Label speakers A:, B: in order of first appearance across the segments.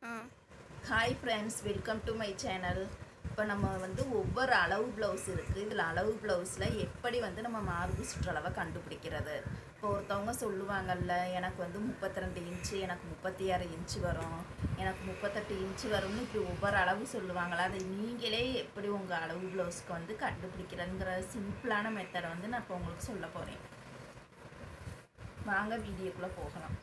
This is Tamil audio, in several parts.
A: ah
B: hi friends welcome to my channel இப்போ நம்ம வந்து ஒவ்வொரு அளவு ப்ளவுஸ் இருக்குது இதில் அளவு ப்ளவுஸில் எப்படி வந்து நம்ம மார்பு சுற்றளவை கண்டுபிடிக்கிறது இப்போ ஒருத்தவங்க சொல்லுவாங்கல்ல எனக்கு வந்து முப்பத்தி ரெண்டு இன்ச்சு எனக்கு முப்பத்தி ஆறு இன்ச்சு வரும் எனக்கு முப்பத்தெட்டு இன்ச்சு வரும்னு இப்படி ஒவ்வொரு அளவு சொல்லுவாங்களா அதை நீங்களே எப்படி உங்கள் அளவு ப்ளவுஸ்க்கு வந்து கண்டுபிடிக்கிறதுங்கிற சிம்பிளான மெத்தடை வந்து நான் இப்போ உங்களுக்கு சொல்ல போகிறேன் வாங்க வீடியோக்குள்ளே போகலாம்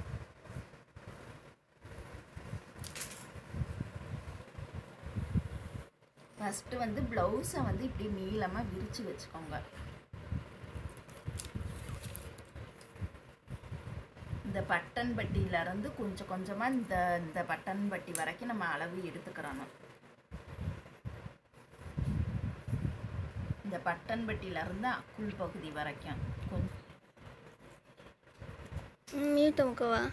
B: ஃபஸ்ட்டு வந்து ப்ளவுஸை வந்து இப்படி நீளமாக விரித்து வச்சுக்கோங்க இந்த பட்டன் பட்டியிலேருந்து கொஞ்சம் கொஞ்சமாக இந்த இந்த பட்டன் பட்டி வரைக்கும் நம்ம அளவு எடுத்துக்கிறணும் இந்த பட்டன் பட்டியிலேருந்து அக்குள் பகுதி வரைக்கும் கொஞ்சம்
A: மியூட் முக்கவா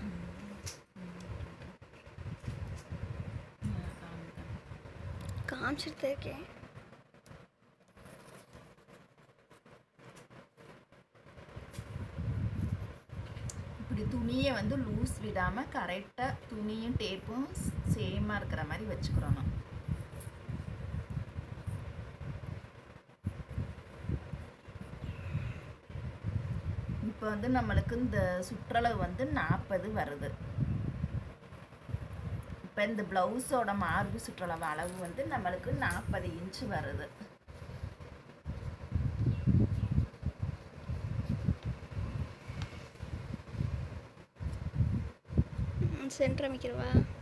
A: காமிச்சிட்டு இருக்கேன்
B: இப்படி துணியை வந்து லூஸ் விடாமல் கரெக்டாக துணியும் டேப்பும் சேமாக இருக்கிற மாதிரி வச்சுக்கிறணும் இப்போ வந்து நம்மளுக்கு இந்த சுற்றளவு வந்து நாற்பது வருது இப்போ இந்த ப்ளவுஸோட மார்பு சுற்றளவு அளவு வந்து நம்மளுக்கு நாற்பது இன்ச்சு வருது
A: சென்டர் அமைக்கிறவா